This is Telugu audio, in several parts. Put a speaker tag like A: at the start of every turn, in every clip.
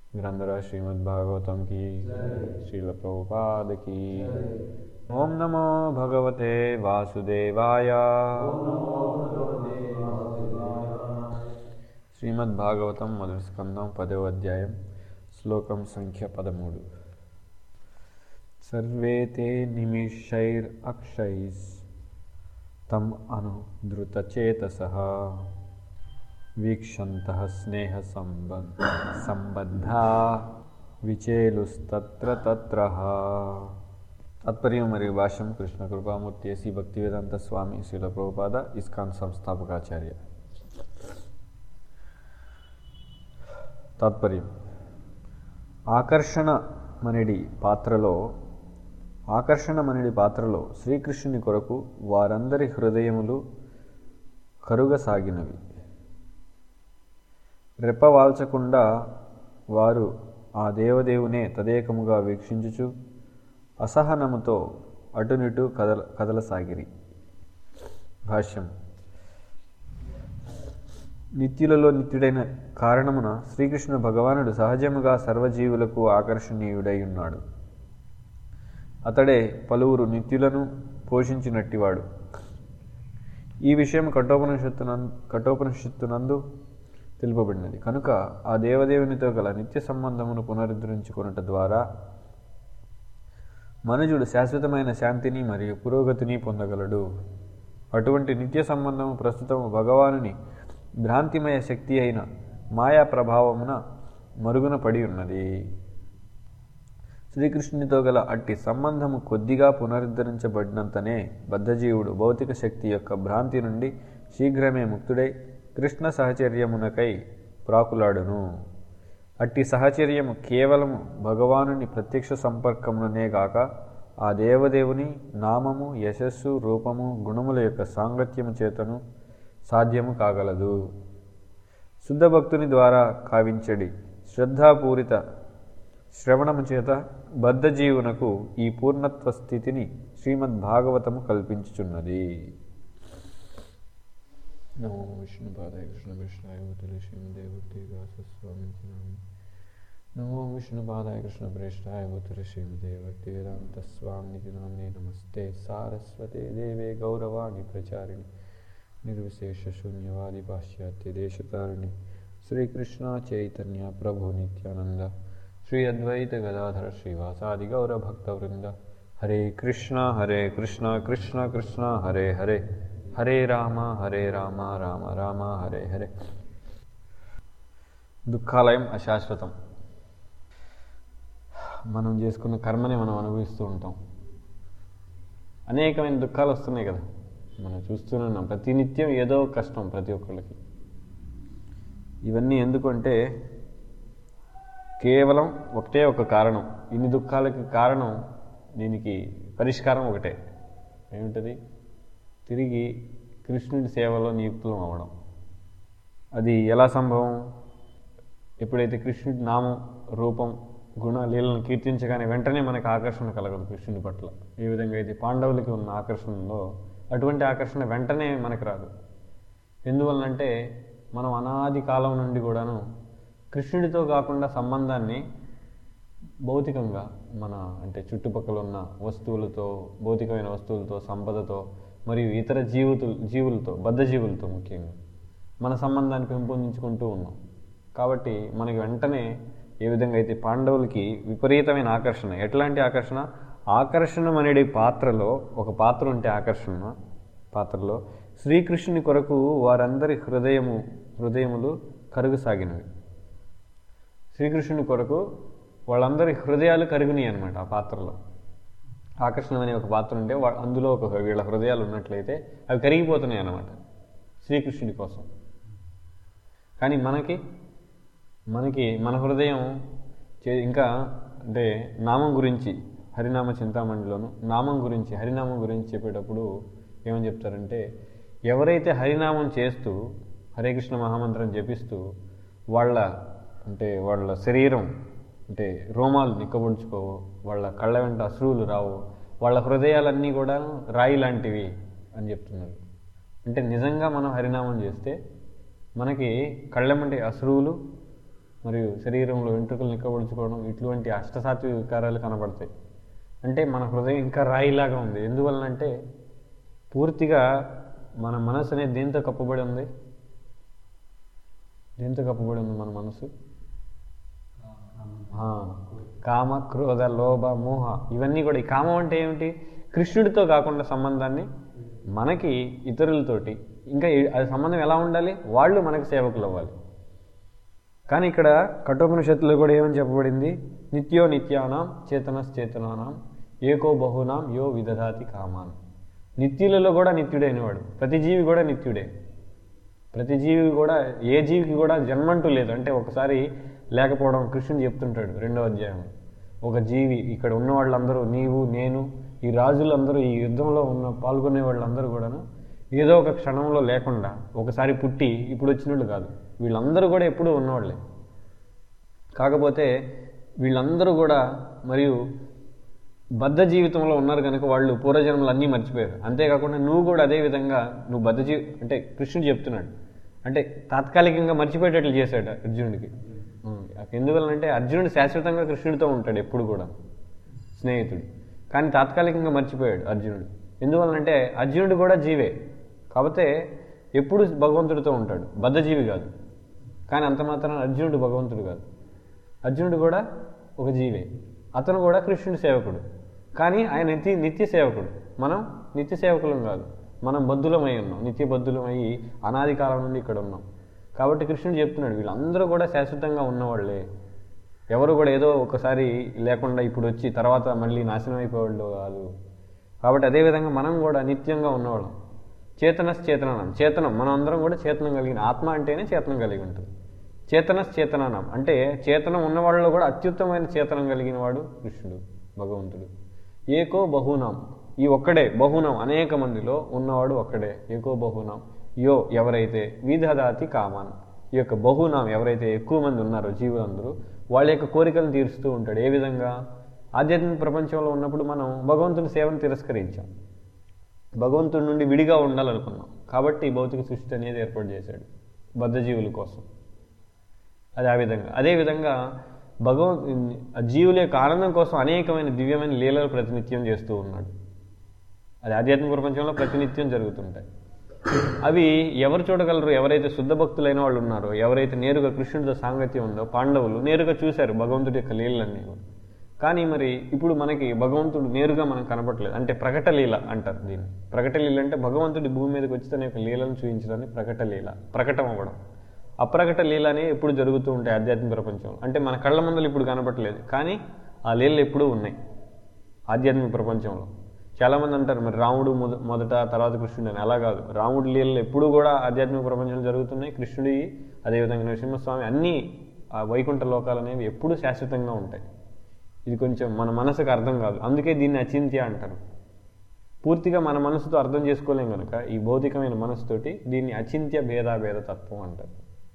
A: ग्रंथराज श्रीमद् भागवतम की श्रील प्रभुपाद की ओम नमो भगवते वासुदेवाय శ్రీమద్ భాగవతం మొదటి స్కందం పదవ అధ్యాయం శ్లోకం సంఖ్య పదమూడు సర్వే తే నిమిషైర్ అక్షైస్ తం అను ధృతచేతస వీక్షంత స్నేహ సంబంధ సంబద్ధా విచేలుస్తత్ర తత్ర తాత్పర్యం మరియు భాష్యం కృష్ణ కృపామూర్తి శ్రీ భక్తివేదాంత స్వామి శ్రీల ప్రభుపాద ఇస్కాన్ సంస్థాపకాచార్య తాత్పర్యం ఆకర్షణ మనిడి పాత్రలో ఆకర్షణ మనిడి పాత్రలో శ్రీకృష్ణుని కొరకు వారందరి హృదయములు కరుగసాగినవి రెప్పవాల్చకుండా వారు ఆ దేవదేవునే తదేకముగా వీక్షించుచు అసహనముతో అటునిటు కదల కదలసాగిరి భాష్యం నిత్యులలో నిత్యుడైన కారణమున శ్రీకృష్ణ భగవానుడు సహజముగా సర్వజీవులకు ఆకర్షణీయుడై ఉన్నాడు అతడే పలువురు నిత్యులను పోషించినట్టివాడు ఈ విషయం కఠోపనిషత్తునం కఠోపనిషత్తునందు తెలుపబడినది కనుక ఆ దేవదేవునితో గల నిత్య సంబంధమును పునరుద్ధరించుకున్నట ద్వారా మనుజుడు శాశ్వతమైన శాంతిని మరియు పురోగతిని పొందగలడు అటువంటి నిత్య సంబంధము ప్రస్తుతం భగవానుని భ్రాంతిమయ శక్తి అయిన మాయా ప్రభావమున మరుగున పడి ఉన్నది శ్రీకృష్ణునితో గల అట్టి సంబంధము కొద్దిగా పునరుద్ధరించబడినంతనే బద్ధజీవుడు భౌతిక శక్తి యొక్క భ్రాంతి నుండి శీఘ్రమే ముక్తుడై కృష్ణ సహచర్యమునకై ప్రాకులాడును అట్టి సహచర్యము కేవలము భగవానుని ప్రత్యక్ష సంపర్కముననే గాక ఆ దేవదేవుని నామము యశస్సు రూపము గుణముల యొక్క సాంగత్యము చేతను సాధ్యము కాగలదు శుద్ధ భక్తుని ద్వారా కావించడి శ్రద్ధాపూరిత శ్రవణము చేత బద్ధజీవునకు ఈ పూర్ణత్వ స్థితిని శ్రీమద్ భాగవతము కల్పించుచున్నది నమో విష్ణుపాదాయ కృష్ణ కృష్ణాయ శ్రీమదేవస్వామి నమో విష్ణుపాదాయ కృష్ణ ప్రేష్టాయ భూతుల శ్రీమదేవతి వేదాంత స్వామికి నామ్నే నమస్తే సారస్వతే దేవే గౌరవాణి ప్రచారిణి నిర్విశేష శూన్యవాది పాశ్చాత్య దేశతారిణి శ్రీకృష్ణ చైతన్య ప్రభు నిత్యానంద శ్రీ అద్వైత గదాధర శ్రీవాసాది గౌరభక్తవృంద హరే కృష్ణ హరే కృష్ణ కృష్ణ కృష్ణ హరే హరే హరే రామ హరే రామ రామ రామ హరే హరే దుఃఖాలయం అశాశ్వతం మనం చేసుకున్న కర్మని మనం అనుభవిస్తూ ఉంటాం అనేకమైన దుఃఖాలు వస్తున్నాయి కదా మనం చూస్తూనే ఉన్నాం ప్రతినిత్యం ఏదో కష్టం ప్రతి ఒక్కళ్ళకి ఇవన్నీ ఎందుకంటే కేవలం ఒకటే ఒక కారణం ఇన్ని దుఃఖాలకి కారణం దీనికి పరిష్కారం ఒకటే ఏమిటది తిరిగి కృష్ణుడి సేవలో నియుక్తులం అవ్వడం అది ఎలా సంభవం ఎప్పుడైతే కృష్ణుడి నామం రూపం గుణ లీలను కీర్తించగానే వెంటనే మనకు ఆకర్షణ కలగదు కృష్ణుడి పట్ల ఏ విధంగా అయితే పాండవులకి ఉన్న ఆకర్షణలో అటువంటి ఆకర్షణ వెంటనే మనకు రాదు ఎందువలనంటే మనం అనాది కాలం నుండి కూడాను కృష్ణుడితో కాకుండా సంబంధాన్ని భౌతికంగా మన అంటే చుట్టుపక్కల ఉన్న వస్తువులతో భౌతికమైన వస్తువులతో సంపదతో మరియు ఇతర జీవుతులు జీవులతో బద్ధజీవులతో ముఖ్యంగా మన సంబంధాన్ని పెంపొందించుకుంటూ ఉన్నాం కాబట్టి మనకి వెంటనే ఏ విధంగా అయితే పాండవులకి విపరీతమైన ఆకర్షణ ఎట్లాంటి ఆకర్షణ ఆకర్షణ అనేది పాత్రలో ఒక పాత్ర ఉంటే ఆకర్షణ పాత్రలో శ్రీకృష్ణుని కొరకు వారందరి హృదయము హృదయములు కరుగుసాగినవి శ్రీకృష్ణుని కొరకు వాళ్ళందరి హృదయాలు కరుగునాయి అనమాట ఆ పాత్రలో ఆకర్షణ అనే ఒక పాత్ర ఉంటే అందులో ఒక వీళ్ళ హృదయాలు ఉన్నట్లయితే అవి కరిగిపోతున్నాయి అన్నమాట శ్రీకృష్ణుడి కోసం కానీ మనకి మనకి మన హృదయం ఇంకా అంటే నామం గురించి హరినామ చింతామణిలోను నామం గురించి హరినామం గురించి చెప్పేటప్పుడు ఏమని చెప్తారంటే ఎవరైతే హరినామం చేస్తూ హరే కృష్ణ మహామంత్రం జపిస్తూ వాళ్ళ అంటే వాళ్ళ శరీరం అంటే రోమాలు నిక్కబొడుచుకోవు వాళ్ళ కళ్ళ వెంట అశ్రువులు రావు వాళ్ళ హృదయాలన్నీ కూడా రాయి లాంటివి అని చెప్తున్నారు అంటే నిజంగా మనం హరినామం చేస్తే మనకి కళ్ళెమంటే అశ్రువులు మరియు శరీరంలో వెంట్రుకలు నిక్కబడుచుకోవడం ఇటువంటి అష్టసాత్విక వికారాలు కనబడతాయి అంటే మన హృదయం ఇంకా రాయిలాగా ఉంది ఎందువలనంటే పూర్తిగా మన మనసు అనేది దేంతో కప్పబడి ఉంది దేంతో కప్పబడి ఉంది మన మనసు ఆ, కామ క్రోధ లోభ మోహ ఇవన్నీ కూడా ఈ కామం అంటే ఏమిటి కృష్ణుడితో కాకుండా సంబంధాన్ని మనకి ఇతరులతోటి ఇంకా ఈ- అది సంబంధం ఎలా ఉండాలి వాళ్ళు మనకి సేవకులు అవ్వాలి కానీ ఇక్కడ కఠోపనిషత్తులో కూడా ఏమని చెప్పబడింది నిత్యో నిత్యానాం చేతనశ్చేతనానాం ఏకో బహునాం యో విదధాతి కామాన్ నిత్యులలో కూడా నిత్యుడైనవాడు ప్రతి జీవి కూడా నిత్యుడే ప్రతి జీవి కూడా ఏ జీవికి కూడా జన్మంటూ లేదు అంటే ఒకసారి లేకపోవడం కృష్ణుడు చెప్తుంటాడు రెండవ అధ్యాయం ఒక జీవి ఇక్కడ ఉన్న వాళ్ళందరూ నీవు నేను ఈ రాజులందరూ ఈ యుద్ధంలో ఉన్న పాల్గొనే వాళ్ళందరూ కూడాను ఏదో ఒక క్షణంలో లేకుండా ఒకసారి పుట్టి ఇప్పుడు వచ్చినట్లు కాదు వీళ్ళందరూ కూడా ఎప్పుడూ ఉన్నవాళ్ళే కాకపోతే వీళ్ళందరూ కూడా మరియు బద్ధ జీవితంలో ఉన్నారు కనుక వాళ్ళు పూర్వజన్మలు అన్నీ మర్చిపోయారు అంతేకాకుండా నువ్వు కూడా అదే విధంగా నువ్వు బద్ధ జీవి అంటే కృష్ణుడు చెప్తున్నాడు అంటే తాత్కాలికంగా మర్చిపోయేటట్లు చేశాడు అర్జునుడికి ఉం. ఎందువల్లంటే అర్జునుడు శాశ్వతంగా కృష్ణుడితో ఉంటాడు ఎప్పుడు కూడా స్నేహితుడు కానీ తాత్కాలికంగా మర్చిపోయాడు అర్జునుడు ఎందువల్లంటే అర్జునుడు కూడా జీవే కాకపోతే ఎప్పుడు భగవంతుడితో ఉంటాడు బద్ధజీవి కాదు కానీ అంత మాత్రం అర్జునుడు భగవంతుడు కాదు అర్జునుడు కూడా ఒక జీవే అతను కూడా కృష్ణుడి సేవకుడు కానీ ఆయన నిత్య నిత్య సేవకుడు మనం నిత్య సేవకులం కాదు మనం బద్ధులమై ఉన్నాం నిత్య బద్ధులమై అనాది కాలం నుండి ఇక్కడ ఉన్నాం కాబట్టి కృష్ణుడు చెప్తున్నాడు వీళ్ళందరూ కూడా శాశ్వతంగా ఉన్నవాళ్ళే ఎవరు కూడా ఏదో ఒకసారి లేకుండా ఇప్పుడు వచ్చి తర్వాత మళ్ళీ నాశనం అయిపోయేవాళ్ళు కాదు కాబట్టి అదేవిధంగా మనం కూడా నిత్యంగా ఉన్నవాళ్ళం చేతనశ్చేతనం చేతనం మనం అందరం కూడా చేతనం కలిగిన ఆత్మ అంటేనే చేతనం కలిగి ఉంటుంది చేతనశ్చేతనం అంటే చేతనం ఉన్న వాళ్ళలో కూడా అత్యుత్తమైన చేతనం కలిగిన వాడు కృష్ణుడు భగవంతుడు ఏకో బహునాం ఈ ఒక్కడే బహునాం అనేక మందిలో ఉన్నవాడు ఒక్కడే ఏకో బహునాం యో ఎవరైతే విధదాతి కామాన్ ఈ యొక్క బహునాం ఎవరైతే ఎక్కువ మంది ఉన్నారో జీవులందరూ వాళ్ళ యొక్క కోరికలను తీరుస్తూ ఉంటాడు ఏ విధంగా ఆధ్యాత్మిక ప్రపంచంలో ఉన్నప్పుడు మనం భగవంతుని సేవను తిరస్కరించాం భగవంతుడి నుండి విడిగా ఉండాలనుకున్నాం కాబట్టి ఈ భౌతిక సృష్టి అనేది ఏర్పాటు చేశాడు బద్ధజీవుల కోసం అది ఆ విధంగా అదేవిధంగా భగవం ఆ జీవుల యొక్క ఆనందం కోసం అనేకమైన దివ్యమైన లీలలు ప్రతినిత్యం చేస్తూ ఉన్నాడు అది ఆధ్యాత్మిక ప్రపంచంలో ప్రతినిత్యం జరుగుతుంటాయి అవి ఎవరు చూడగలరు ఎవరైతే శుద్ధ భక్తులైన వాళ్ళు ఉన్నారో ఎవరైతే నేరుగా కృష్ణుడితో సాంగత్యం ఉందో పాండవులు నేరుగా చూశారు భగవంతుడి యొక్క లీలన్నీ కూడా కానీ మరి ఇప్పుడు మనకి భగవంతుడు నేరుగా మనకు కనపడలేదు అంటే ప్రకటలీల అంటారు దీన్ని ప్రకటలీల అంటే భగవంతుడి భూమి మీదకి వచ్చి తన యొక్క లీలను చూపించడాన్ని ప్రకటలీల ప్రకటం అవ్వడం అప్రకట లీలనే ఎప్పుడు జరుగుతూ ఉంటాయి ఆధ్యాత్మిక ప్రపంచంలో అంటే మన కళ్ళ ముందలు ఇప్పుడు కనపడలేదు కానీ ఆ లీలలు ఎప్పుడూ ఉన్నాయి ఆధ్యాత్మిక ప్రపంచంలో చాలామంది అంటారు మరి రాముడు మొద మొదట తర్వాత కృష్ణుడు అని అలా కాదు రాముడి లీలలు ఎప్పుడూ కూడా ఆధ్యాత్మిక ప్రపంచంలో జరుగుతున్నాయి కృష్ణుడి అదేవిధంగా నరసింహస్వామి అన్నీ ఆ వైకుంఠ లోకాలు అనేవి ఎప్పుడూ శాశ్వతంగా ఉంటాయి ఇది కొంచెం మన మనసుకు అర్థం కాదు అందుకే దీన్ని అచింత్య అంటారు పూర్తిగా మన మనసుతో అర్థం చేసుకోలేం కనుక ఈ భౌతికమైన మనసుతోటి దీన్ని అచింత్య భేదాభేద తత్వం అంటారు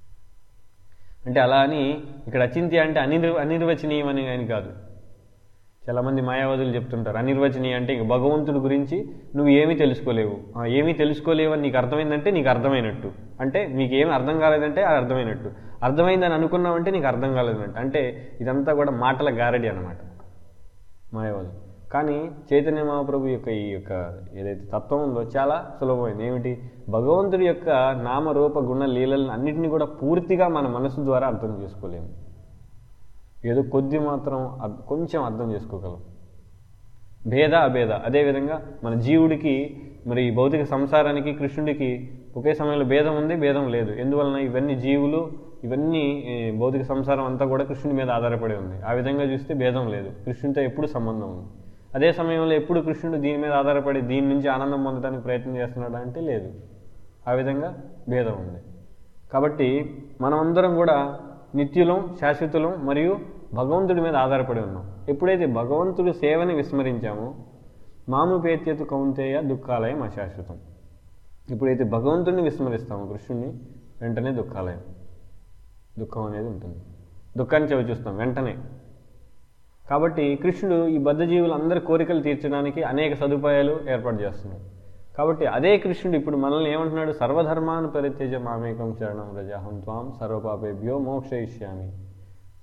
A: అంటే అలా అని ఇక్కడ అచింత్య అంటే అనిర్వ అనిర్వచనీయం అని అని కాదు చాలామంది మాయావాదులు చెప్తుంటారు అనిర్వచనీయ అంటే ఇంక భగవంతుడి గురించి నువ్వు ఏమీ తెలుసుకోలేవు ఆ, ఏమీ తెలుసుకోలేవు అని నీకు అర్థమైందంటే నీకు అర్థమైనట్టు అంటే మీకు ఏమి అర్థం కాలేదంటే అది అర్థమైనట్టు అర్థమైందని అనుకున్నావంటే నీకు అర్థం కాలేదన్నట్టు అంటే ఇదంతా కూడా మాటల గారడి అనమాట మాయావాదు కానీ చైతన్య మహాప్రభు యొక్క ఈ యొక్క ఏదైతే తత్వం ఉందో చాలా సులభమైంది ఏమిటి భగవంతుడి యొక్క నామరూప గుణ లీలలను అన్నింటినీ కూడా పూర్తిగా మన మనసు ద్వారా అర్థం చేసుకోలేము ఏదో కొద్ది మాత్రం అర్- కొంచెం అర్థం చేసుకోగలం భేద అభేద అదేవిధంగా మన జీవుడికి మరి ఈ భౌతిక సంసారానికి కృష్ణుడికి ఒకే సమయంలో భేదం ఉంది భేదం లేదు ఎందువలన ఇవన్నీ జీవులు ఇవన్నీ ఏ, భౌతిక సంసారం అంతా కూడా కృష్ణుడి మీద ఆధారపడి ఉంది ఆ విధంగా చూస్తే భేదం లేదు కృష్ణుడితో ఎప్పుడు సంబంధం ఉంది అదే సమయంలో ఎప్పుడు కృష్ణుడు దీని మీద ఆధారపడి దీని నుంచి ఆనందం పొందడానికి ప్రయత్నం చేస్తున్నాడు అంటే లేదు ఆ విధంగా భేదం ఉంది కాబట్టి మనమందరం కూడా నిత్యులం శాశ్వతులం మరియు భగవంతుడి మీద ఆధారపడి ఉన్నాం ఎప్పుడైతే భగవంతుడి సేవని విస్మరించామో మాముపేత్యతు కౌంతేయ దుఃఖాలయం అశాశ్వతం ఎప్పుడైతే భగవంతుడిని విస్మరిస్తామో కృష్ణుడిని వెంటనే దుఃఖాలయం దుఃఖం అనేది ఉంటుంది దుఃఖాన్ని చవి చూస్తాం వెంటనే కాబట్టి కృష్ణుడు ఈ బద్ధజీవులందరి కోరికలు తీర్చడానికి అనేక సదుపాయాలు ఏర్పాటు చేస్తున్నాడు కాబట్టి అదే కృష్ణుడు ఇప్పుడు మనల్ని ఏమంటున్నాడు సర్వధర్మాన్ని పరిత్యజ మామేకం శరణం రజాహం త్వాం సర్వపాపేభ్యో మోక్షయిష్యామి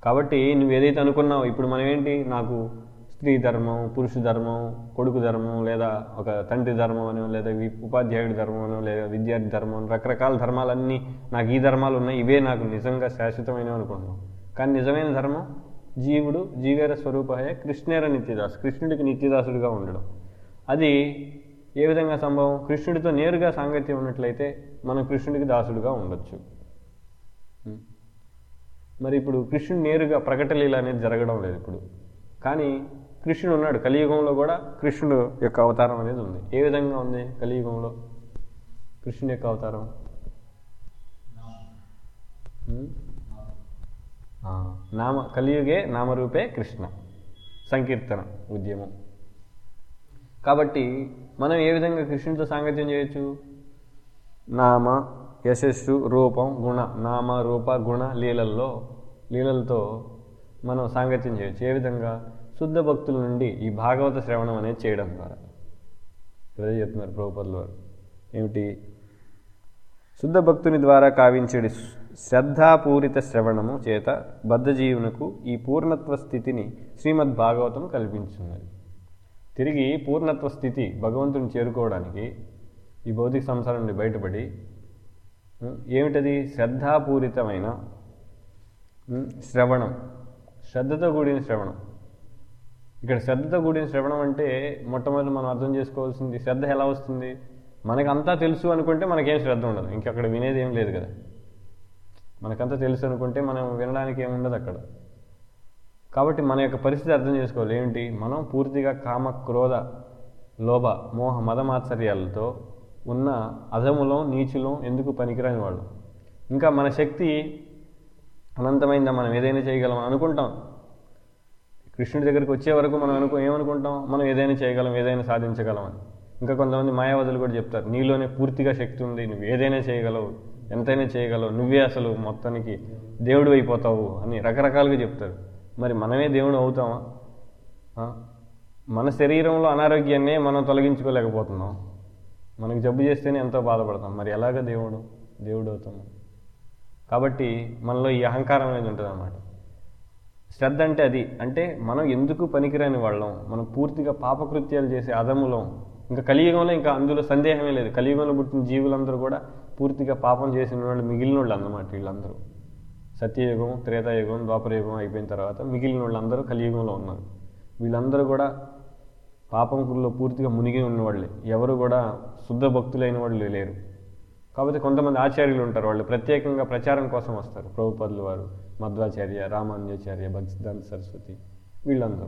A: కాబట్టి నువ్వు ఏదైతే అనుకున్నావు ఇప్పుడు మనం ఏంటి నాకు స్త్రీ ధర్మం పురుష ధర్మం కొడుకు ధర్మం లేదా ఒక తండ్రి ధర్మం అని లేదా వి- ఉపాధ్యాయుడి ధర్మం అని లేదా విద్యార్థి ధర్మం అని రకరకాల ధర్మాలన్నీ నాకు ఈ ధర్మాలు ఉన్నాయి ఇవే నాకు నిజంగా శాశ్వతమైనవి అనుకుంటున్నాం కానీ నిజమైన ధర్మం జీవుడు జీవేర స్వరూపహే కృష్ణేర నిత్యదాస్ కృష్ణుడికి నిత్యదాసుడిగా ఉండడం అది ఏ విధంగా సంభవం కృష్ణుడితో నేరుగా సాంగత్యం ఉన్నట్లయితే మనం కృష్ణుడికి దాసుడుగా ఉండొచ్చు ఉం. మరి ఇప్పుడు కృష్ణుడు నేరుగా ప్రకటలీల అనేది జరగడం లేదు ఇప్పుడు కానీ కృష్ణుడు ఉన్నాడు కలియుగంలో కూడా కృష్ణుడు యొక్క అవతారం అనేది ఉంది ఏ విధంగా ఉంది కలియుగంలో కృష్ణుడి యొక్క అవతారం ఉం? ఆ, నామ కలియుగే నామరూపే కృష్ణ సంకీర్తన ఉద్యమం కాబట్టి మనం ఏ విధంగా కృష్ణుడితో సాంగత్యం చేయొచ్చు నామ యశస్సు రూపం గుణ నామ రూప గుణ లీలల్లో లీలలతో మనం సాంగత్యం చేయొచ్చు ఏ విధంగా శుద్ధ భక్తుల నుండి ఈ భాగవత శ్రవణం అనేది చేయడం ద్వారా అదే చెప్తున్నారు ప్రభుపదుల వారు ఏమిటి శుద్ధ భక్తుని ద్వారా కావించడి శ్రద్ధాపూరిత శ్రవణము చేత బద్ధజీవునకు ఈ పూర్ణత్వ స్థితిని శ్రీమద్ భాగవతం కల్పించున్నది తిరిగి పూర్ణత్వ స్థితి భగవంతుని చేరుకోవడానికి ఈ భౌతిక సంసారం నుండి బయటపడి ఉం, ఏమిటది శ్రద్ధాపూరితమైన ఉం, శ్రవణం శ్రద్ధతో కూడిన శ్రవణం ఇక్కడ శ్రద్ధతో కూడిన శ్రవణం అంటే మొట్టమొదటి మనం అర్థం చేసుకోవాల్సింది శ్రద్ధ ఎలా వస్తుంది మనకంతా తెలుసు అనుకుంటే మనకేం శ్రద్ధ ఉండదు ఇంకక్కడ వినేది ఏం లేదు కదా మనకంతా తెలుసు అనుకుంటే మనం వినడానికి ఏమి ఉండదు అక్కడ కాబట్టి మన యొక్క పరిస్థితి అర్థం చేసుకోవాలి ఏంటి మనం పూర్తిగా కామ క్రోధ లోభ మోహ మదమాత్సర్యాలతో ఉన్న అధములం నీచులం ఎందుకు పనికిరాని వాళ్ళు ఇంకా మన శక్తి అనంతమైందా మనం ఏదైనా చేయగలం అనుకుంటాం కృష్ణుడి దగ్గరికి వచ్చే వరకు మనం అనుకో ఏమనుకుంటాం మనం ఏదైనా చేయగలం ఏదైనా సాధించగలం అని ఇంకా కొంతమంది మాయావదులు కూడా చెప్తారు నీలోనే పూర్తిగా శక్తి ఉంది నువ్వు ఏదైనా చేయగలవు ఎంతైనా చేయగలవు నువ్వే అసలు మొత్తానికి దేవుడు అయిపోతావు అని రకరకాలుగా చెప్తారు మరి మనమే దేవుడు అవుతామా ఆ? మన శరీరంలో అనారోగ్యాన్నే మనం తొలగించుకోలేకపోతున్నాం మనకు జబ్బు చేస్తేనే ఎంతో బాధపడతాం మరి ఎలాగ దేవుడు దేవుడు అవుతాం కాబట్టి మనలో ఈ అహంకారం అనేది ఉంటుంది అన్నమాట శ్రద్ధ అంటే అది అంటే మనం ఎందుకు పనికిరాని వాళ్ళం మనం పూర్తిగా పాపకృత్యాలు చేసే అదములం ఇంకా కలియుగంలో ఇంకా అందులో సందేహమే లేదు కలియుగంలో పుట్టిన జీవులందరూ కూడా పూర్తిగా పాపం చేసిన వాళ్ళు మిగిలిన వాళ్ళు అన్నమాట వీళ్ళందరూ సత్యయుగం త్రేతాయుగం ద్వాపరయుగం అయిపోయిన తర్వాత మిగిలిన వాళ్ళందరూ కలియుగంలో ఉన్నారు వీళ్ళందరూ కూడా పాపంలో పూర్తిగా మునిగి ఉన్నవాళ్ళే ఎవరు కూడా శుద్ధ భక్తులైన వాళ్ళు లేరు కాబట్టి కొంతమంది ఆచార్యులు ఉంటారు వాళ్ళు ప్రత్యేకంగా ప్రచారం కోసం వస్తారు ప్రభుపదులు వారు మధ్వాచార్య రామానుజాచార్య భక్తిదాంత సరస్వతి వీళ్ళందరూ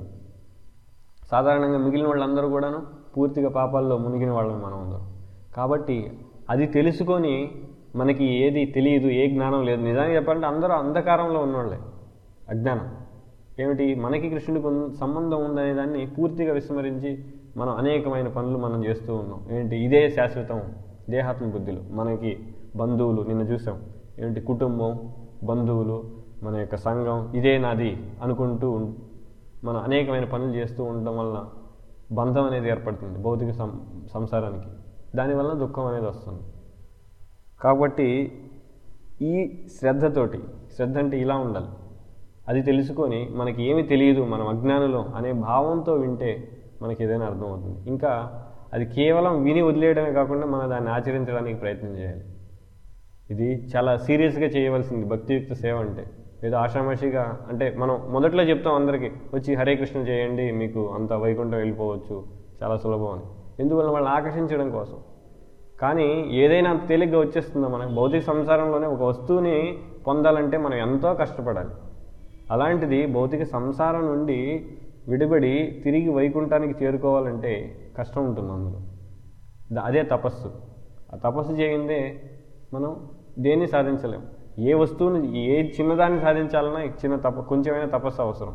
A: సాధారణంగా మిగిలిన వాళ్ళందరూ కూడాను పూర్తిగా పాపాల్లో మునిగిన వాళ్ళం మనం అందరం కాబట్టి అది తెలుసుకొని మనకి ఏది తెలియదు ఏ జ్ఞానం లేదు నిజానికి చెప్పాలంటే అందరూ అంధకారంలో ఉన్నవాళ్ళే అజ్ఞానం ఏమిటి మనకి కృష్ణుడికి ఉన్న- సంబంధం ఉందనే దాన్ని పూర్తిగా విస్మరించి మనం అనేకమైన పనులు మనం చేస్తూ ఉన్నాం ఏంటి ఇదే శాశ్వతం దేహాత్మ బుద్ధులు మనకి బంధువులు నిన్న చూసాం ఏంటి కుటుంబం బంధువులు మన యొక్క సంఘం ఇదే నాది అనుకుంటూ ఉం- మనం అనేకమైన పనులు చేస్తూ ఉండడం వలన బంధం అనేది ఏర్పడుతుంది భౌతిక సం సంసారానికి దానివల్ల దుఃఖం అనేది వస్తుంది కాబట్టి ఈ శ్రద్ధతోటి శ్రద్ధ అంటే ఇలా ఉండాలి అది తెలుసుకొని మనకి ఏమి తెలియదు మనం అజ్ఞానులం అనే భావంతో వింటే మనకి ఏదైనా అర్థమవుతుంది ఇంకా అది కేవలం విని వదిలేయడమే కాకుండా మనం దాన్ని ఆచరించడానికి ప్రయత్నం చేయాలి ఇది చాలా సీరియస్గా చేయవలసింది భక్తియుక్త సేవ అంటే ఏదో ఆషామాషిగా అంటే మనం మొదట్లో చెప్తాం అందరికీ వచ్చి హరే కృష్ణ చేయండి మీకు అంత వైకుంఠం వెళ్ళిపోవచ్చు చాలా సులభం అని ఎందువల్ల వాళ్ళని ఆకర్షించడం కోసం కానీ ఏదైనా అంత తేలిగ్గా వచ్చేస్తుందో మనకు భౌతిక సంసారంలోనే ఒక వస్తువుని పొందాలంటే మనం ఎంతో కష్టపడాలి అలాంటిది భౌతిక సంసారం నుండి విడిపడి తిరిగి వైకుంఠానికి చేరుకోవాలంటే కష్టం ఉంటుంది అందులో ద- అదే తపస్సు ఆ తపస్సు చేయిందే మనం దేన్ని సాధించలేం ఏ వస్తువుని ఏ చిన్నదాన్ని సాధించాలన్నా చిన్న తప కొంచెమైనా తపస్సు అవసరం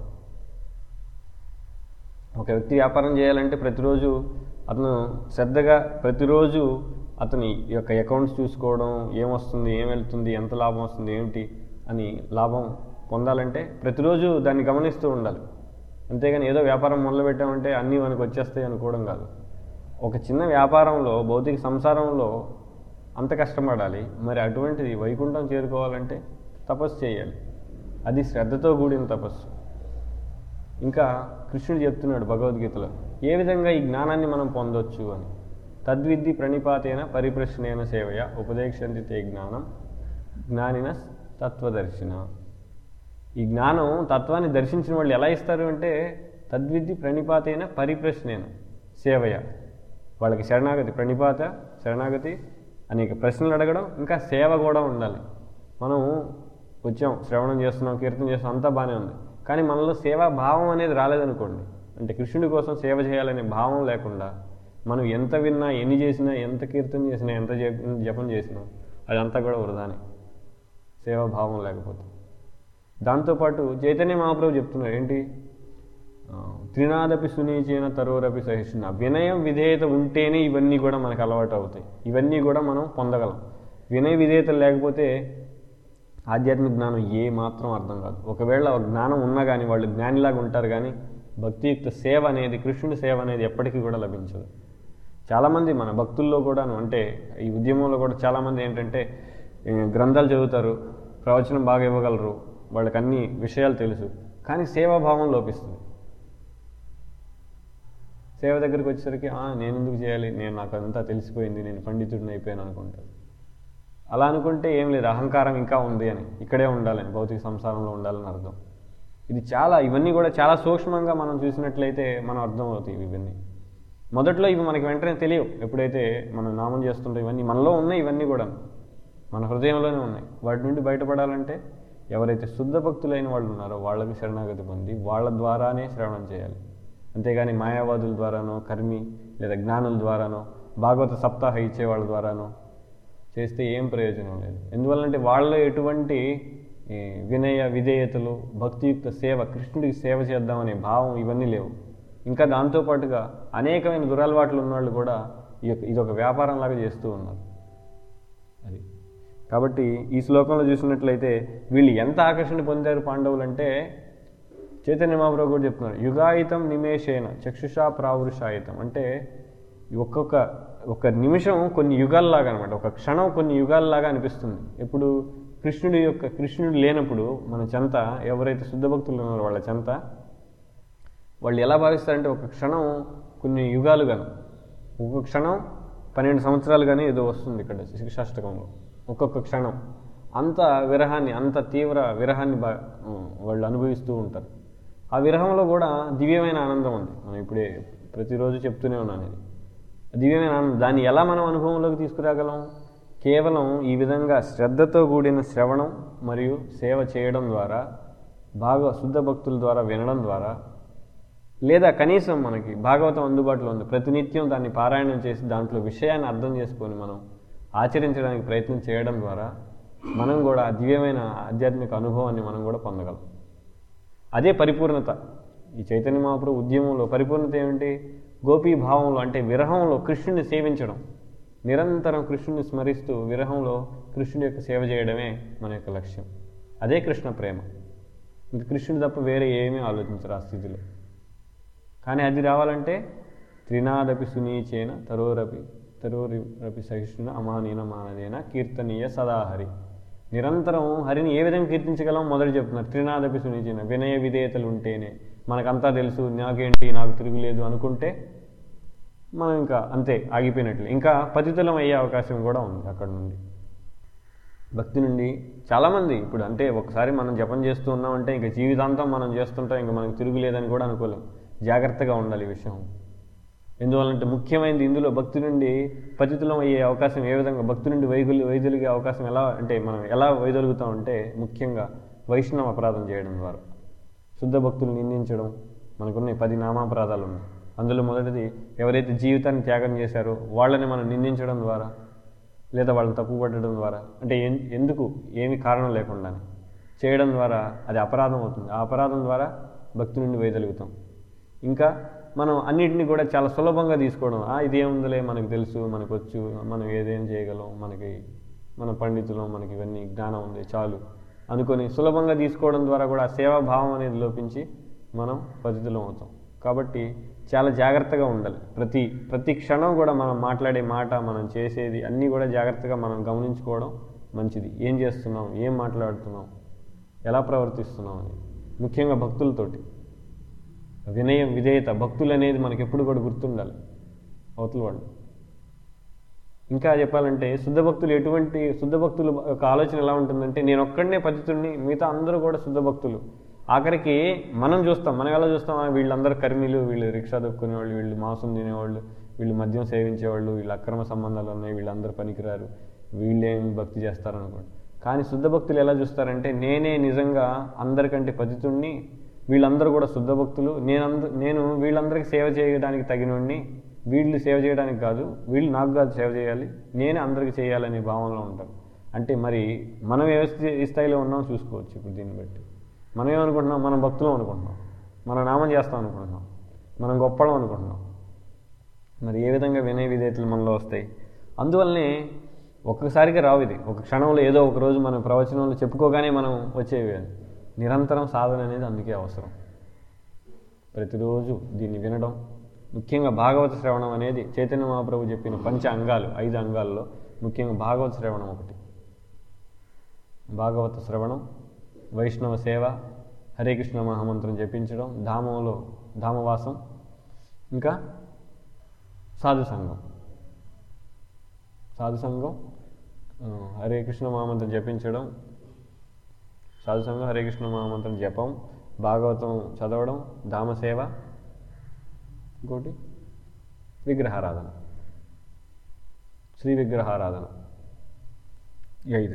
A: ఒక వ్యక్తి వ్యాపారం చేయాలంటే ప్రతిరోజు అతను శ్రద్ధగా ప్రతిరోజు అతని యొక్క అకౌంట్స్ చూసుకోవడం ఏమొస్తుంది ఏం వెళ్తుంది ఎంత లాభం వస్తుంది ఏమిటి అని లాభం పొందాలంటే ప్రతిరోజు దాన్ని గమనిస్తూ ఉండాలి అంతేగాని ఏదో వ్యాపారం మొదలుపెట్టామంటే అన్నీ మనకు వచ్చేస్తాయి అనుకోవడం కాదు ఒక చిన్న వ్యాపారంలో భౌతిక సంసారంలో అంత కష్టపడాలి మరి అటువంటిది వైకుంఠం చేరుకోవాలంటే తపస్సు చేయాలి అది శ్రద్ధతో కూడిన తపస్సు ఇంకా కృష్ణుడు చెప్తున్నాడు భగవద్గీతలో ఏ విధంగా ఈ జ్ఞానాన్ని మనం పొందొచ్చు అని తద్విద్ది ప్రణిపాతేన పరిప్రశ్నేన సేవయ ఉపదేశంతి తే జ్ఞానం జ్ఞానిన తత్వదర్శిన ఈ జ్ఞానం తత్వాన్ని దర్శించిన వాళ్ళు ఎలా ఇస్తారు అంటే తద్విద్ది ప్రణిపాతైన పరిప్రశ్నేన సేవయ వాళ్ళకి శరణాగతి ప్రణిపాత శరణాగతి అనేక ప్రశ్నలు అడగడం ఇంకా సేవ కూడా ఉండాలి మనం వచ్చాం శ్రవణం చేస్తున్నాం కీర్తన చేస్తున్నాం అంతా బాగానే ఉంది కానీ మనలో సేవా భావం అనేది రాలేదనుకోండి అంటే కృష్ణుడి కోసం సేవ చేయాలనే భావం లేకుండా మనం ఎంత విన్నా ఎన్ని చేసినా ఎంత కీర్తన చేసినా ఎంత జప- జపం చేసినా అదంతా కూడా వృధానే సేవాభావం లేకపోతే దాంతోపాటు చైతన్య మహాప్రభు చెప్తున్నారు ఏంటి ఆ, త్రినాదపి సునీచైన తరోరపి సహిష్ణ వినయం విధేయత ఉంటేనే ఇవన్నీ కూడా మనకు అలవాటు అవుతాయి ఇవన్నీ కూడా మనం పొందగలం వినయ విధేయత లేకపోతే ఆధ్యాత్మిక జ్ఞానం ఏ మాత్రం అర్థం కాదు ఒకవేళ ఆ జ్ఞానం ఉన్నా కానీ వాళ్ళు జ్ఞానిలాగా ఉంటారు కానీ భక్తియుక్త సేవ అనేది కృష్ణుడి సేవ అనేది ఎప్పటికీ కూడా లభించదు చాలామంది మన భక్తుల్లో కూడాను అంటే ఈ ఉద్యమంలో కూడా చాలామంది ఏంటంటే ఏ, గ్రంథాలు చదువుతారు ప్రవచనం బాగా ఇవ్వగలరు వాళ్ళకి అన్ని విషయాలు తెలుసు కానీ సేవాభావం లోపిస్తుంది సేవ దగ్గరికి వచ్చేసరికి "ఆ, నేను ఎందుకు చేయాలి నేను నాకు అంతా తెలిసిపోయింది నేను పండితుడిని అయిపోయాను అనుకుంటారు అలా అనుకుంటే ఏం లేదు అహంకారం ఇంకా ఉంది అని ఇక్కడే ఉండాలని భౌతిక సంసారంలో ఉండాలని అర్థం ఇది చాలా ఇవన్నీ కూడా చాలా సూక్ష్మంగా మనం చూసినట్లయితే మనం అర్థం అవుతాయి ఇవన్నీ మొదట్లో ఇవి మనకి వెంటనే తెలియవు ఎప్పుడైతే మనం నామం చేస్తుంటే ఇవన్నీ మనలో ఉన్నాయి ఇవన్నీ కూడా మన హృదయంలోనే ఉన్నాయి వాటి నుండి బయటపడాలంటే ఎవరైతే శుద్ధ భక్తులైన వాళ్ళు ఉన్నారో వాళ్ళకి శరణాగతి పొంది వాళ్ళ ద్వారానే శ్రవణం చేయాలి అంతేగాని మాయావాదుల ద్వారానో కర్మి లేదా జ్ఞానుల ద్వారానో భాగవత సప్తాహ ఇచ్చే వాళ్ళ ద్వారానో చేస్తే ఏం ప్రయోజనం లేదు ఎందువల్లంటే వాళ్ళలో ఎటువంటి ఈ, వినయ విధేయతలు భక్తియుక్త సేవ కృష్ణుడికి సేవ చేద్దామనే భావం ఇవన్నీ లేవు ఇంకా దాంతోపాటుగా అనేకమైన దురలవాట్లు ఉన్నవాళ్ళు కూడా ఈ యొక్క ఇది ఒక వ్యాపారంలాగా చేస్తూ ఉన్నారు అది కాబట్టి ఈ శ్లోకంలో చూసినట్లయితే వీళ్ళు ఎంత ఆకర్షణ పొందారు పాండవులు అంటే చైతన్య మహాప్రభు కూడా చెప్తున్నారు యుగాయితం నిమేషేన చక్షుషా ప్రావృషాయితం అంటే ఈ ఒక్కొక్క ఒక నిమిషం కొన్ని యుగాల్లాగా అనమాట ఒక క్షణం కొన్ని యుగాల్లాగా అనిపిస్తుంది ఎప్పుడు కృష్ణుడి యొక్క కృష్ణుడు లేనప్పుడు మన చెంత ఎవరైతే శుద్ధ భక్తులు ఉన్నారో వాళ్ళ చెంత వాళ్ళు ఎలా భావిస్తారంటే ఒక క్షణం కొన్ని యుగాలుగాను ఒక్కొక్క క్షణం పన్నెండు సంవత్సరాలు కానీ ఏదో వస్తుంది ఇక్కడ శిక్షాష్టకంలో ఒక్కొక్క క్షణం అంత విరహాన్ని అంత తీవ్ర విరహాన్ని బా ఉమ్, వాళ్ళు అనుభవిస్తూ ఉంటారు ఆ విరహంలో కూడా దివ్యమైన ఆనందం ఉంది మనం ఇప్పుడే ప్రతిరోజు చెప్తూనే ఉన్నాను ఇది దివ్యమైన ఆనందం దాన్ని ఎలా మనం అనుభవంలోకి తీసుకురాగలం కేవలం ఈ విధంగా శ్రద్ధతో కూడిన శ్రవణం మరియు సేవ చేయడం ద్వారా బాగా శుద్ధ భక్తుల ద్వారా వినడం ద్వారా లేదా కనీసం మనకి భాగవతం అందుబాటులో ఉంది ప్రతినిత్యం దాన్ని పారాయణం చేసి దాంట్లో విషయాన్ని అర్థం చేసుకొని మనం ఆచరించడానికి ప్రయత్నం చేయడం ద్వారా మనం కూడా ఆ దివ్యమైన ఆధ్యాత్మిక అనుభవాన్ని మనం కూడా పొందగలం అదే పరిపూర్ణత ఈ చైతన్య మహాప్రభు ఉద్యమంలో పరిపూర్ణత ఏమిటి గోపీ భావంలో అంటే విరహంలో కృష్ణుని సేవించడం నిరంతరం కృష్ణుని స్మరిస్తూ విరహంలో కృష్ణుడి యొక్క సేవ చేయడమే మన యొక్క లక్ష్యం అదే కృష్ణ ప్రేమ ఇంక కృష్ణుడు తప్ప వేరే ఏమీ ఆలోచించరు ఆ స్థితిలో కానీ అది రావాలంటే త్రినాదపి సునీచేన తరోరపి తరోరపి సహిష్ణున అమానీన మానదేన కీర్తనీయ సదాహరి నిరంతరం హరిని ఏ విధంగా కీర్తించగలం మొదటి చెప్తున్నారు త్రినాదపి సునీచేన వినయ విధేయతలు ఉంటేనే మనకంతా తెలుసు నాకేంటి నాకు తిరుగులేదు అనుకుంటే మనం ఇంకా అంతే ఆగిపోయినట్లు ఇంకా పతితులం అయ్యే అవకాశం కూడా ఉంది అక్కడ నుండి భక్తి నుండి చాలామంది ఇప్పుడు అంటే ఒకసారి మనం జపం చేస్తూ ఉన్నామంటే ఇంకా జీవితాంతం మనం చేస్తుంటాం ఇంకా మనకు తిరుగులేదని కూడా అనుకోలేం జాగ్రత్తగా ఉండాలి ఈ విషయం ఎందువల్లంటే ముఖ్యమైనది ఇందులో భక్తి నుండి పతితులం అయ్యే అవకాశం ఏ విధంగా భక్తి నుండి వైగులు వైదొలిగే అవకాశం ఎలా అంటే మనం ఎలా వైదొలుగుతామంటే ముఖ్యంగా వైష్ణవ అపరాధం చేయడం ద్వారా శుద్ధ భక్తులు నిందించడం మనకున్న ఈ పది నామాపరాధాలు ఉన్నాయి అందులో మొదటిది ఎవరైతే జీవితాన్ని త్యాగం చేశారో వాళ్ళని మనం నిందించడం ద్వారా లేదా వాళ్ళని తప్పుపట్టడం ద్వారా అంటే ఎన్- ఎందుకు ఏమి కారణం లేకుండానే చేయడం ద్వారా అది అపరాధం అవుతుంది ఆ అపరాధం ద్వారా భక్తి నుండి వేయగలుగుతాం ఇంకా మనం అన్నిటిని కూడా చాలా సులభంగా తీసుకోవడం "ఆ, ఇదేముందిలే మనకు తెలుసు మనకు వచ్చు మనం ఏదేం చేయగలం మనకి మన పండితులం మనకి ఇవన్నీ జ్ఞానం ఉంది చాలు అనుకొని సులభంగా తీసుకోవడం ద్వారా కూడా ఆ సేవాభావం అనేది లోపించి మనం పతితులం అవుతాం కాబట్టి చాలా జాగ్రత్తగా ఉండాలి ప్రతి ప్రతి క్షణం కూడా మనం మాట్లాడే మాట మనం చేసేది అన్నీ కూడా జాగ్రత్తగా మనం గమనించుకోవడం మంచిది ఏం చేస్తున్నాం ఏం మాట్లాడుతున్నాం ఎలా ప్రవర్తిస్తున్నాం అని ముఖ్యంగా భక్తులతోటి వినయం విధేయత భక్తులు అనేది మనకి ఎప్పుడు కూడా గుర్తుండాలి అవతల వాళ్ళు ఇంకా చెప్పాలంటే శుద్ధ భక్తులు ఎటువంటి శుద్ధ భక్తులు యొక్క ఆలోచన ఎలా ఉంటుందంటే నేను ఒక్కడనే పతితుడిని మిగతా అందరూ కూడా శుద్ధ భక్తులు ఆఖరికి మనం చూస్తాం మనం ఎలా చూస్తాం "ఆ, వీళ్ళందరూ కర్మీలు వీళ్ళు రిక్షా దొక్కునేవాళ్ళు వీళ్ళు మాంసం తినేవాళ్ళు వీళ్ళు మద్యం సేవించేవాళ్ళు వీళ్ళు అక్రమ సంబంధాలు ఉన్నాయి వీళ్ళందరూ పనికిరారు వీళ్ళేం భక్తి చేస్తారు అనుకోండి కానీ శుద్ధ భక్తులు ఎలా చూస్తారంటే నేనే నిజంగా అందరికంటే పతితుణ్ణి వీళ్ళందరూ కూడా శుద్ధ భక్తులు నేను నేను వీళ్ళందరికీ సేవ చేయడానికి తగినోడిని వీళ్ళు సేవ చేయడానికి కాదు వీళ్ళు నాకు కాదు సేవ చేయాలి నేనే అందరికీ చేయాలనే భావనలో ఉంటారు అంటే మరి మనం ఏ స్థి- ఏ స్థాయిలో ఉన్నామో చూసుకోవచ్చు ఇప్పుడు దీన్ని బట్టి మనం ఏమనుకుంటున్నాం మనం భక్తులం అనుకుంటున్నాం మనం నామం చేస్తాం అనుకుంటున్నాం మనం గొప్పడం అనుకుంటున్నాం మరి ఏ విధంగా వినయ విధేయతలు మనలో వస్తాయి అందువల్లనే ఒక్కసారిగా రావు ఇది ఒక క్షణంలో ఏదో ఒక రోజు మన ప్రవచనంలో చెప్పుకోగానే మనం వచ్చేవి కాదు. నిరంతరం సాధన అనేది అందుకే అవసరం ప్రతిరోజు దీన్ని వినడం ముఖ్యంగా భాగవత శ్రవణం అనేది చైతన్య మహాప్రభు చెప్పిన పంచ అంగాలు ఐదు అంగాల్లో ముఖ్యంగా భాగవత శ్రవణం ఒకటి భాగవత శ్రవణం వైష్ణవ సేవ హరే కృష్ణ మహామంత్రం జపించడం ధామంలో ధామవాసం ఇంకా సాధు సంఘం సాధు సంఘం ఆ, హరే కృష్ణ మహామంత్రం జపించడం సాధు సంఘం హరే కృష్ణ మహామంత్రం జపం భాగవతం చదవడం ధామసేవ ఇంకోటి విగ్రహారాధన శ్రీ విగ్రహారాధన ఈ ఐదు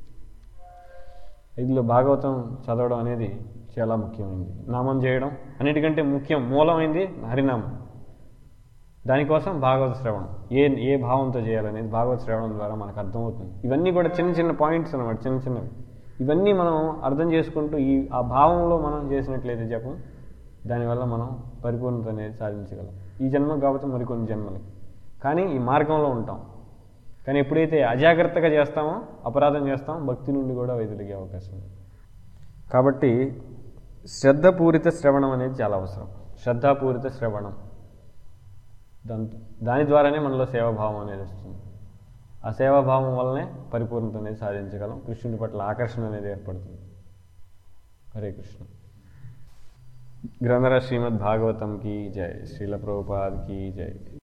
A: ఐదులో భాగవతం చదవడం అనేది చాలా ముఖ్యమైనది నామం చేయడం అన్నిటికంటే ముఖ్యం మూలమైంది హరినామం దానికోసం భాగవత శ్రవణం ఏ ఏ భావంతో చేయాలనేది భాగవత శ్రవణం ద్వారా మనకు అర్థమవుతుంది ఇవన్నీ కూడా చిన్న చిన్న పాయింట్స్ అనమాట చిన్న చిన్నవి ఇవన్నీ మనం అర్థం చేసుకుంటూ ఈ ఆ భావంలో మనం చేసినట్లయితే జపం దానివల్ల మనం పరిపూర్ణత అనేది సాధించగలం ఈ జన్మ కాకపోతే మరికొన్ని జన్మలకి కానీ ఈ మార్గంలో ఉంటాం కానీ ఎప్పుడైతే అజాగ్రత్తగా చేస్తామో అపరాధం చేస్తాం భక్తి నుండి కూడా వైదొలిగే అవకాశం ఉంది కాబట్టి శ్రద్ధపూరిత శ్రవణం అనేది చాలా అవసరం శ్రద్ధాపూరిత శ్రవణం దాంతో దాని ద్వారానే మనలో సేవాభావం అనేది వస్తుంది ఆ సేవాభావం వల్లనే పరిపూర్ణత అనేది సాధించగలం కృష్ణుడి పట్ల ఆకర్షణ అనేది ఏర్పడుతుంది హరే కృష్ణ గ్రంథర శ్రీమద్ భాగవతం కీ జై శ్రీల ప్రభుపాద్ కీ జై